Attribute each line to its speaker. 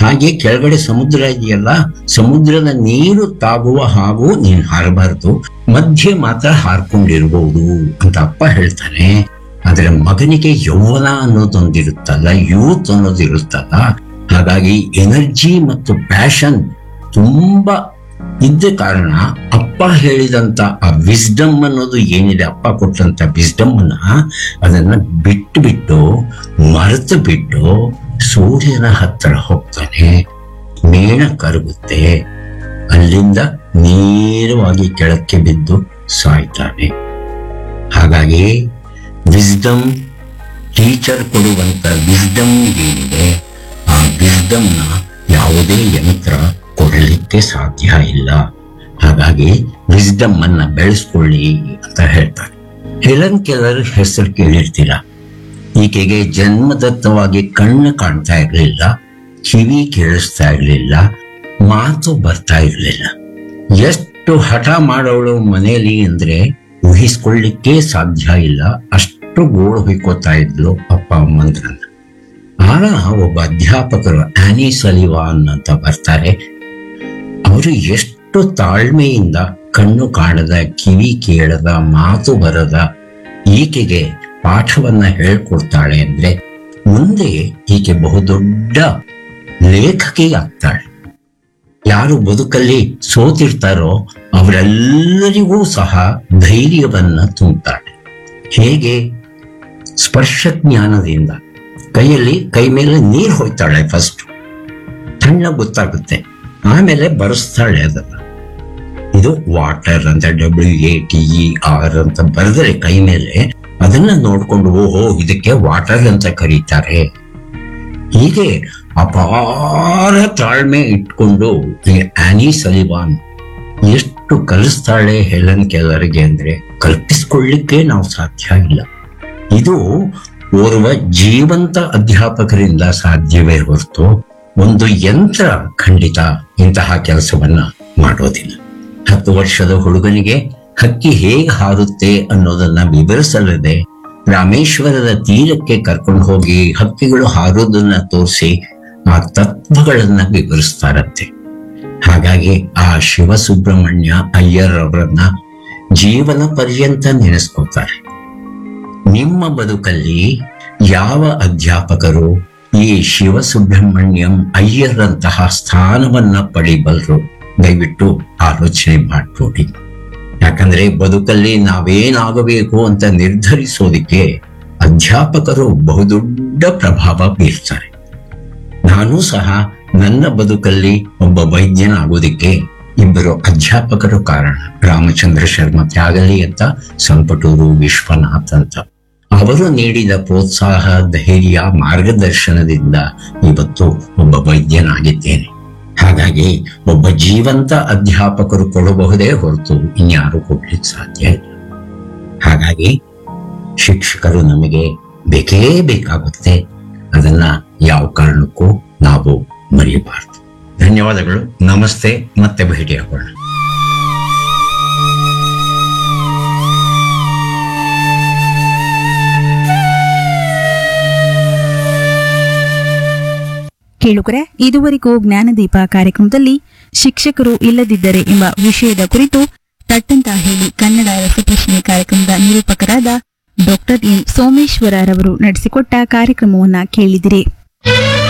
Speaker 1: ಹಾಗೆ ಕೆಳಗಡೆ ಸಮುದ್ರ ಇದೆಯಲ್ಲ ಸಮುದ್ರದ ನೀರು ತಾಗುವ ಹಾಗೂ ನೀನ್ ಹಾರಬಾರದು ಮಧ್ಯೆ ಮಾತ್ರ ಹಾರ್ಕೊಂಡಿರ್ಬಹುದು ಅಂತ ಅಪ್ಪ ಹೇಳ್ತಾನೆ ಆದ್ರೆ ಮಗನಿಗೆ ಯೌವನ ಅನ್ನೋದೊಂದಿರುತ್ತಲ್ಲ ಯೂತ್ ಅನ್ನೋದಿರುತ್ತಲ್ಲ ಹಾಗಾಗಿ ಎನರ್ಜಿ ಮತ್ತು ಪ್ಯಾಷನ್ ತುಂಬಾ ಇದ್ದ ಕಾರಣ ಅಪ್ಪ ಹೇಳಿದಂತ ಆ ವಿಸ್ಡಮ್ ಅನ್ನೋದು ಏನಿದೆ ಅಪ್ಪ ಕೊಟ್ಟಂತ ವಿಸ್ಡಮ್ ಅನ್ನ ಅದನ್ನ ಬಿಟ್ಟು ಬಿಟ್ಟು ಮರೆತು ಬಿಟ್ಟು ಸೂರ್ಯನ ಹತ್ತಿರ ಹೋಗ್ತಾನೆ ಮೇಣ ಕರಗುತ್ತೆ ಅಲ್ಲಿಂದ ನೇರವಾಗಿ ಕೆಳಕ್ಕೆ ಬಿದ್ದು ಸಾಯ್ತಾನೆ ಹಾಗಾಗಿ ವಿಸ್ಡಮ್ ಟೀಚರ್ ಕೊಡುವಂತ ವಿಸ್ಡಮ್ ಏನಿದೆ ಆ ವಿಸ್ಡಮ್ ನ ಯಾವುದೇ ಯಂತ್ರ ಕೊಡಲಿಕ್ಕೆ ಸಾಧ್ಯ ಇಲ್ಲ ಹಾಗಾಗಿ ವಿಸ್ಡಮ್ ಅನ್ನ ಬೆಳೆಸ್ಕೊಳ್ಳಿ ಅಂತ ಹೇಳ್ತಾರೆ ಹೆಲನ್ ಕೆಲರ್ ಹೆಸರು ಕೇಳಿರ್ತೀರ ಈಕೆಗೆ ಜನ್ಮದತ್ತವಾಗಿ ಕಣ್ಣು ಕಾಣ್ತಾ ಇರಲಿಲ್ಲ ಕಿವಿ ಕೇಳಿಸ್ತಾ ಇರಲಿಲ್ಲ ಮಾತು ಬರ್ತಾ ಇರಲಿಲ್ಲ ಎಷ್ಟು ಹಠ ಮಾಡೋಳು ಮನೆಯಲ್ಲಿ ಅಂದ್ರೆ ಊಹಿಸ್ಕೊಳ್ಳಿಕ್ಕೆ ಸಾಧ್ಯ ಇಲ್ಲ ಅಷ್ಟು ಗೋಳು ಹೊಯ್ಕೋತಾ ಇದ್ಲು ಅಪ್ಪ ಅಮ್ಮಂದ್ರನ್ನ ಆಗ ಒಬ್ಬ ಅಧ್ಯಾಪಕರು ಆನಿ ಸಲಿವಾನ್ ಅಂತ ಬರ್ತಾರೆ ಅವರು ಎಷ್ಟು ತಾಳ್ಮೆಯಿಂದ ಕಣ್ಣು ಕಾಣದ ಕಿವಿ ಕೇಳದ ಮಾತು ಬರದ ಈಕೆಗೆ ಪಾಠವನ್ನ ಹೇಳ್ಕೊಡ್ತಾಳೆ ಅಂದ್ರೆ ಮುಂದೆ ಈಕೆ ಬಹುದೊಡ್ಡ ಲೇಖಕಿ ಆಗ್ತಾಳೆ ಯಾರು ಬದುಕಲ್ಲಿ ಸೋತಿರ್ತಾರೋ ಅವರೆಲ್ಲರಿಗೂ ಸಹ ಧೈರ್ಯವನ್ನ ತುಂಬುತ್ತಾಳೆ ಹೇಗೆ ಸ್ಪರ್ಶ ಜ್ಞಾನದಿಂದ ಕೈಯಲ್ಲಿ ಕೈ ಮೇಲೆ ನೀರು ಹೋಯ್ತಾಳೆ ಫಸ್ಟ್ ತಣ್ಣ ಗೊತ್ತಾಗುತ್ತೆ ಆಮೇಲೆ ಬರೆಸ್ತಾಳೆ ಅದನ್ನ ಇದು ವಾಟರ್ ಅಂತ W A T E R ಅಂತ ಬರೆದ್ರೆ ಕೈ ಮೇಲೆ ಅದನ್ನ ನೋಡ್ಕೊಂಡು ಓಹೋ ಇದಕ್ಕೆ ವಾಟರ್ ಅಂತ ಕರೀತಾರೆ ಹೀಗೆ ಅಪಾರ ತಾಳ್ಮೆ ಇಟ್ಕೊಂಡು ಈ ಆನಿ ಸಲಿವಾನ್ ಎಷ್ಟು ಕಲಿಸ್ತಾಳೆ ಹೆಲನ್ ಕೆಲರಿಗೆ ಅಂದ್ರೆ ಕಲ್ಪಿಸ್ಕೊಳ್ಳಿಕ್ಕೆ ನಾವು ಸಾಧ್ಯ ಇಲ್ಲ ಇದು ಓರ್ವ ಜೀವಂತ ಅಧ್ಯಾಪಕರಿಂದ ಸಾಧ್ಯವೇ ಹೊರತು ಒಂದು ಯಂತ್ರ ಖಂಡಿತ ಇಂತಹ ಕೆಲಸವನ್ನ ಮಾಡೋದಿಲ್ಲ ಹತ್ತು ವರ್ಷದ ಹುಡುಗನಿಗೆ ಹಕ್ಕಿ ಹೇಗೆ ಹಾರುತ್ತೆ ಅನ್ನೋದನ್ನ ವಿವರಿಸಲ್ಲದೆ ರಾಮೇಶ್ವರದ ತೀರಕ್ಕೆ ಕರ್ಕೊಂಡು ಹೋಗಿ ಹಕ್ಕಿಗಳು ಹಾರೋದನ್ನ ತೋರಿಸಿ ಆ ತತ್ವಗಳನ್ನ ವಿವರಿಸ್ತಾರಂತೆ ಹಾಗಾಗಿ ಆ ಶಿವಸುಬ್ರಹ್ಮಣ್ಯ ಅಯ್ಯರ್ ಅವರನ್ನ ಜೀವನ ಪರ್ಯಂತ ನೆನೆಸ್ಕೋತಾರೆ ನಿಮ್ಮ ಬದುಕಲ್ಲಿ ಯಾವ ಅಧ್ಯಾಪಕರು ಈ ಶಿವಸುಬ್ರಹ್ಮಣ್ಯಂ ಅಯ್ಯರಂತಹ ಸ್ಥಾನವನ್ನ ಪಡಿಬಲ್ರು ದಯವಿಟ್ಟು ಆಲೋಚನೆ ಮಾಡ್ಕೊಡಿ ಯಾಕಂದ್ರೆ ಬದುಕಲ್ಲಿ ನಾವೇನಾಗಬೇಕು ಅಂತ ನಿರ್ಧರಿಸೋದಿಕ್ಕೆ ಅಧ್ಯಾಪಕರು ಬಹುದೊಡ್ಡ ಪ್ರಭಾವ ಬೀರ್ತಾರೆ ನಾನು ಸಹ ನನ್ನ ಬದುಕಲ್ಲಿ ಒಬ್ಬ ವೈದ್ಯನಾಗೋದಿಕ್ಕೆ ಇಬ್ಬರು ಅಧ್ಯಾಪಕರು ಕಾರಣ ರಾಮಚಂದ್ರ ಶರ್ಮ ತ್ಯಾಗಲಿ ಅಂತ ಸಂಪಟೂರು ವಿಶ್ವನಾಥ್ ಅಂತ ಅವರು ನೀಡಿದ ಪ್ರೋತ್ಸಾಹ ಧೈರ್ಯ ಮಾರ್ಗದರ್ಶನದಿಂದ ಇವತ್ತು ಒಬ್ಬ ವೈದ್ಯನಾಗಿದ್ದೇನೆ ಹಾಗಾಗಿ ಒಬ್ಬ ಜೀವಂತ ಅಧ್ಯಾಪಕರು ಕೊಡಬಹುದೇ ಹೊರತು ಇನ್ಯಾರು ಕೊಡ್ಲಿಕ್ಕೆ ಸಾಧ್ಯ ಇಲ್ಲ ಹಾಗಾಗಿ ಶಿಕ್ಷಕರು ನಮಗೆ ಬೇಕೇ ಬೇಕಾಗುತ್ತೆ ಅದನ್ನ ಯಾವ ಕಾರಣಕ್ಕೂ ನಾವು ಮರೆಯಬಾರದು ಧನ್ಯವಾದಗಳು ನಮಸ್ತೆ ಮತ್ತೆ ಭೇಟಿಯಾಗೋಣ
Speaker 2: ಕೇಳುಗರೆ ಇದುವರೆಗೂ ಜ್ಞಾನದೀಪ ಕಾರ್ಯಕ್ರಮದಲ್ಲಿ ಶಿಕ್ಷಕರು ಇಲ್ಲದಿದ್ದರೆ ಎಂಬ ವಿಷಯದ ಕುರಿತು ತಟ್ಟಂತ ಹೇಳಿ ಕನ್ನಡ ರಸಪ್ರಶ್ನೆ ಕಾರ್ಯಕ್ರಮದ ನಿರೂಪಕರಾದ ಡಾಕ್ಟರ್ ಎನ್ ಸೋಮೇಶ್ವರರವರು ನಡೆಸಿಕೊಟ್ಟ ಕಾರ್ಯಕ್ರಮವನ್ನ ಕೇಳಿದಿರಿ